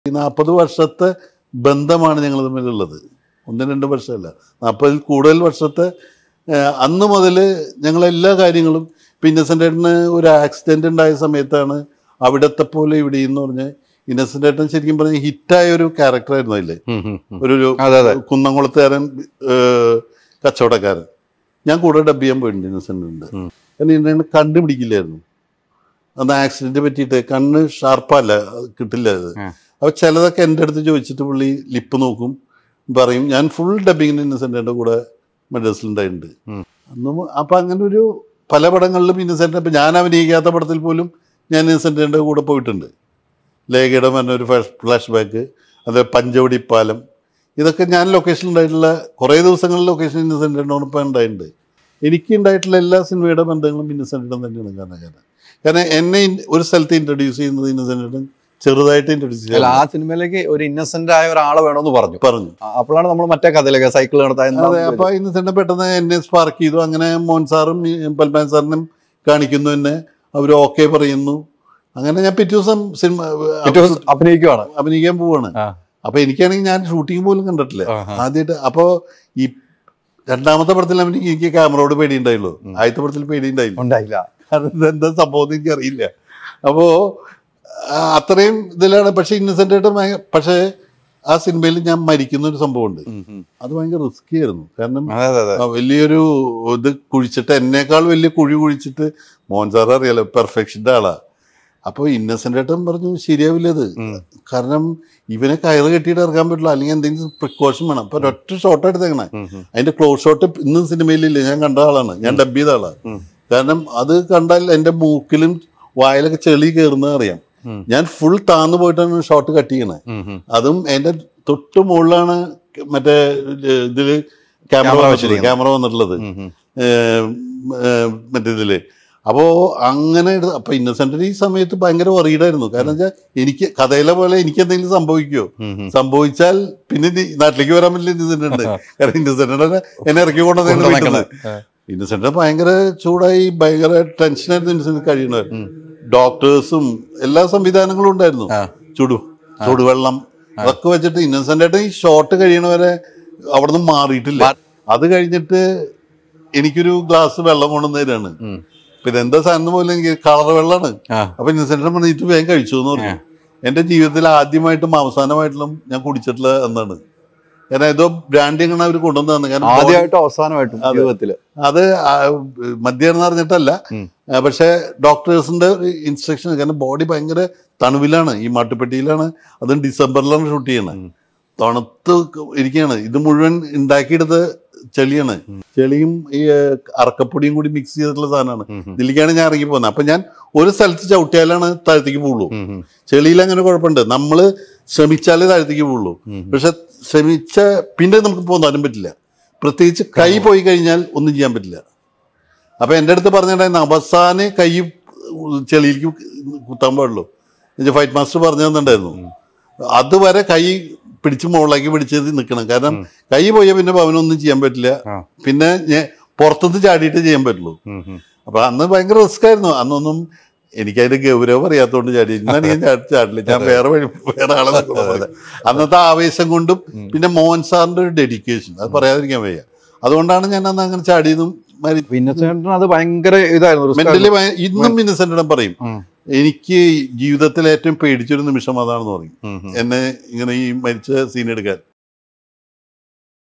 ഈ നാൽപ്പത് വർഷത്തെ ബന്ധമാണ് ഞങ്ങൾ തമ്മിലുള്ളത് ഒന്ന് രണ്ട് വർഷമല്ല നാൽപ്പതിൽ കൂടുതൽ വർഷത്തെ ഏഹ്, അന്ന് മുതൽ ഞങ്ങളെല്ലാ കാര്യങ്ങളും ഇപ്പം ഇന്നസെൻ്റ് ഏട്ടന് ഒരു ആക്സിഡൻ്റ് ഉണ്ടായ സമയത്താണ് അവിടത്തെ പോലെ ഇവിടെ എന്ന് പറഞ്ഞ് ഇന്നസെൻ്റ് ഏട്ടൻ ശരിക്കും പറഞ്ഞ ഹിറ്റായ ഒരു ക്യാരക്ടറായിരുന്നു അതിൽ ഒരു ഒരു അതെ അതെ കുന്നംകുളത്തുകാരൻ ഏഹ്, കച്ചവടക്കാരൻ ഞാൻ കൂടെ ഡബ് ചെയ്യാൻ പോയിട്ടുണ്ട് ഇന്നസെൻ്റ് കാരണം ഇന്നെ കണ്ടുപിടിക്കില്ലായിരുന്നു അന്ന് ആക്സിഡന്റ് പറ്റിയിട്ട് കണ്ണ് ഷാർപ്പല്ല അത് കിട്ടില്ല അത് ഉം. അപ്പോൾ ചിലതൊക്കെ എൻ്റെ അടുത്ത് ചോദിച്ചിട്ട് പുള്ളി ലിപ്പ് നോക്കും പറയും ഞാൻ ഫുൾ ഡബിങ്ങിന് ഇന്നസെൻ്റിൻ്റെ കൂടെ മെഡൽസിലുണ്ടായിട്ടുണ്ട് ഉം. അന്നും അപ്പം അങ്ങനെ ഒരു പല പടങ്ങളിലും ഇന്നസെൻ്റ് ഇപ്പം ഞാൻ അഭിനയിക്കാത്ത പടത്തിൽ പോലും ഞാൻ ഇന്നസെൻ്റിൻ്റെ കൂടെ പോയിട്ടുണ്ട് ലേഖയുടെ പറഞ്ഞ ഒരു ഫ്ലാഷ് ബാക്ക് അത് പഞ്ചവടി പാലം ഇതൊക്കെ ഞാൻ ലൊക്കേഷനിൽ ഉണ്ടായിട്ടുള്ള കുറേ ദിവസങ്ങളിൽ ലൊക്കേഷൻ ഇന്നസെൻ്റിനോടൊപ്പം ഉണ്ടായിട്ടുണ്ട് എനിക്ക് ഉണ്ടായിട്ടുള്ള എല്ലാ സിനിമയുടെ ബന്ധങ്ങളും ഇന്നസെൻ്റിനും തന്നെയാണ് കാരണം കാരണം കാരണം എന്നെ ഇൻ- ഒരു സ്ഥലത്ത് ഇൻട്രൊഡ്യൂസ് ചെയ്യുന്നത് ഇന്നസെൻ്റിനും ചെറുതായിട്ട് ഇൻട്രൊഡ്യൂസ് അല്ല ചെയ്യാൻ ആ സിനിമയിലേക്ക് ഒരു ഇന്നസെന്റ് ആയ ഒരാളെ വേണമെന്ന് പറഞ്ഞു പറഞ്ഞു ആ, അപ്പോഴാണ് നമ്മൾ മറ്റേ കഥയിലൊക്കെ സൈക്കിൾ നടത്താൻ അതെ അപ്പൊ ഇന്നസെന്റ് പെട്ടെന്ന് എന്നെ സ്പാർക്ക് ചെയ്തു അങ്ങനെ മോൻ സാറും ഈ പൽമാൻ സാറിനും കാണിക്കുന്നു എന്നെ അവർ ഓക്കെ പറയുന്നു അങ്ങനെ ഞാൻ പിറ്റേ ദിവസം സിനിമ അഭിനയിക്കുവാണ് അഭിനയിക്കാൻ പോവാണ് ആ. അപ്പൊ എനിക്കാണെങ്കിൽ ഞാൻ ഷൂട്ടിംഗ് പോലും കണ്ടിട്ടില്ല ആഹാ. ആദ്യമായിട്ട് അപ്പോ ഈ രണ്ടാമത്തെ പടത്തിൽ അഭിനയിക്ക് എനിക്ക് ക്യാമറയോട് പേടിയുണ്ടായുള്ളൂ ആദ്യത്തെ പടത്തിൽ പേടിയുണ്ടായില്ല ഉണ്ടായില്ല കാരണം ഇതെന്താ സംഭവം എന്ന് എനിക്കറിയില്ല അപ്പോ ആ, അത്രയും ഇതിലാണ് പക്ഷെ ഇന്നസെന്റ് ആയിട്ട് ഭയ- പക്ഷേ ആ സിനിമയിൽ ഞാൻ മരിക്കുന്ന ഒരു സംഭവമുണ്ട് അത് ഭയങ്കര റിസ്കി ആയിരുന്നു കാരണം അതെ അതെ അതെ ആ വലിയൊരു ഇത് കുഴിച്ചിട്ട് എന്നേക്കാൾ വലിയ കുഴി കുഴിച്ചിട്ട് മോഹൻ സാർ അറിയാലോ പെർഫെക്ഷൻ്റെ ആളാ അപ്പോൾ ഇന്നസെന്റ് ഏട്ടൻ പറഞ്ഞു ശരിയാവില്ല ഇത് ഉം. കാരണം ഇവനെ കയറ് കെട്ടിയിട്ട് ഇറക്കാൻ പറ്റില്ല അല്ലെങ്കിൽ എന്തെങ്കിലും പ്രിക്കോഷൻ വേണം അപ്പൊ ഒറ്റ ഷോട്ട് എടുത്തേക്കണേ ഉം, ഉം. അതിന്റെ ക്ലോസ് ഷോട്ട് ഇന്നും സിനിമയിലില്ല ഞാൻ കണ്ട ആളാണ് ഞാൻ ഡബ് ചെയ്ത ആളാണ് ഉം. കാരണം അത് കണ്ടാൽ എൻ്റെ മൂക്കിലും വായിലൊക്കെ ചെളി കയറുന്നത് അറിയാം ഉം. ഞാൻ ഫുൾ താന്നു പോയിട്ടാണ് ഷോട്ട് കട്ട് ചെയ്യണേ ഉം, ഉം. അതും എൻ്റെ തൊട്ട് മുകളിലാണ് മറ്റേ ഇതില് ക്യാമറ ക്യാമറ വെച്ചിട്ടുള്ളത് വെച്ചിരിക്കുന്നത്. ക്യാമറ വന്നിട്ടുള്ളത് ഉം, ഉം. ഏഹ്, ഏഹ്, മറ്റേ ഇതില് അപ്പോ അങ്ങനെ എടുത്ത് അപ്പൊ ഇന്നസെന്റ് ഈ സമയത്ത് ഭയങ്കര വറീഡായിരുന്നു കാരണം വെച്ചാൽ എനിക്ക് കഥയിലെ പോലെ എനിക്ക് എന്തെങ്കിലും സംഭവിക്കുമോ ഉം, ഉം. സംഭവിച്ചാൽ പിന്നെ ഇനി നാട്ടിലേക്ക് വരാൻ പറ്റില്ല ഇന്നസെന്റ് ഉണ്ട് കാരണം ഇന്നസെന്റ് എന്നെ ഇറക്കി കൊണ്ടുവന്നു കൊണ്ടുവന്നേക്കണത്. ഇന്നസെന്റ് ഭയങ്കര ചൂടായി ഭയങ്കര ടെൻഷനായിരുന്നു ഇന്നസെന്റ് കഴിയണവർ ഡോക്ടേഴ്സും എല്ലാ സംവിധാനങ്ങളും ഉണ്ടായിരുന്നു ആ. ചുടു ചുടുവെള്ളം അതൊക്കെ വെച്ചിട്ട് ഇന്നസെന്റ് ആയിട്ട് ഈ ഷോട്ട് കഴിയണവരെ അവിടെ നിന്ന് മാറിയിട്ടില്ല അത് കഴിഞ്ഞിട്ട് എനിക്കൊരു ഗ്ലാസ് വെള്ളം കൊണ്ടുവന്ന് തരാണ് ഉം. പിന്നെ എന്താ സാധനം പോലെ എനിക്ക് കളർ വെള്ളമാണ് ആ. അപ്പൊ ഇന്നസെന്റ് പറഞ്ഞിട്ട് വേഗം കഴിച്ചു എന്ന് പറഞ്ഞു എന്റെ ജീവിതത്തിൽ ആദ്യമായിട്ടും അവസാനമായിട്ടും ഞാൻ കുടിച്ചിട്ടുള്ള എന്നാണ് കാരണം ഏതോ ബ്രാൻഡി അങ്ങനെ അവർ കൊണ്ടുവന്നു തന്നെ കാരണം ആദ്യമായിട്ടും അവസാനമായിട്ടും ജീവിതത്തില് അത് ആ, മദ്യമാണെന്ന് അറിഞ്ഞിട്ടല്ല ഉം. ആ, പക്ഷേ ഡോക്ടേഴ്സിന്റെ ഇൻസ്ട്രക്ഷൻ കാരണം ബോഡി ഭയങ്കര തണുവിലാണ് ഈ മാട്ടുപ്പെട്ടിയിലാണ് അതും ഡിസംബറിലാണ് ഷൂട്ട് ചെയ്യണത് തണുത്ത് ഇരിക്കുകയാണ് ഇത് മുഴുവൻ ഉണ്ടാക്കിയെടുത്ത ചെളിയാണ് ചെളിയും ഈ ഏഹ്, അറക്കപ്പൊടിയും കൂടി മിക്സ് ചെയ്തിട്ടുള്ള സാധനമാണ് ഇതിലേക്കാണ് ഞാൻ ഇറങ്ങി പോകുന്നത് അപ്പൊ ഞാൻ ഒരു സ്ഥലത്ത് ചവിട്ടിയാലാണ് താഴത്തേക്ക് പോകുള്ളൂ ഉം, ഉം. ചെളിയിൽ അങ്ങനെ കുഴപ്പമുണ്ട് നമ്മൾ ശ്രമിച്ചാലേ താഴത്തേക്ക് പോകുള്ളൂ പക്ഷെ ശ്രമിച്ച പിന്നെ നമുക്ക് പോകാനും പറ്റില്ല പ്രത്യേകിച്ച് കൈ പോയി കഴിഞ്ഞാൽ ഒന്നും ചെയ്യാൻ പറ്റില്ല അപ്പൊ എൻ്റെ അടുത്ത് പറഞ്ഞിട്ടുണ്ടായിരുന്നു അവസാനം കൈ ചെളിയിലേക്ക് കുത്താൻ പാടുള്ളൂ എന്നുവെച്ചാൽ ഫൈറ്റ് മാസ്റ്റർ പറഞ്ഞു തന്നിട്ടുണ്ടായിരുന്നു അതുവരെ കൈ പിടിച്ച് മുകളിലേക്ക് പിടിച്ചത് നിൽക്കണം കാരണം കൈ പോയാൽ പിന്നെ അവനൊന്നും ചെയ്യാൻ പറ്റില്ല ആ. പിന്നെ ഞാൻ പുറത്തുനിന്ന് ചാടിയിട്ട് ചെയ്യാൻ പറ്റുള്ളൂ ഉം, ഉം. അപ്പൊ അന്ന് ഭയങ്കര റിസ്ക് ആയിരുന്നു അന്നൊന്നും എനിക്കതിന്റെ ഗൗരവം അറിയാത്തോണ്ട് ചാടി ഇന്നാണ് ഞാൻ ചാടി ചാടില്ല ഞാൻ വേറെ വഴി വേറെ ആളെ നോക്കണം പോലെ. അന്നത്തെ ആവേശം കൊണ്ടും പിന്നെ മോഹൻ സാറിന്റെ ഒരു ഡെഡിക്കേഷൻ അത് പറയാതിരിക്കാൻ വയ്യ അതുകൊണ്ടാണ് ഞാൻ അന്ന് അങ്ങനെ ചാടിയതും ഇന്നസെന്റിന് അത് ഭയങ്കര ഇതായിരുന്നു risk മെന്റലി ആയിരുന്നു. ഇന്നും ഇന്നസെന്റിടം പറയും ഉം. എനിക്ക് ജീവിതത്തിൽ ഏറ്റവും പേടിച്ചൊരു നിമിഷം അതാണെന്ന് പറയും ഉം, ഉം. എന്നെ ഇങ്ങനെ ഈ മരിച്ച സീൻ എടുക്കാൻ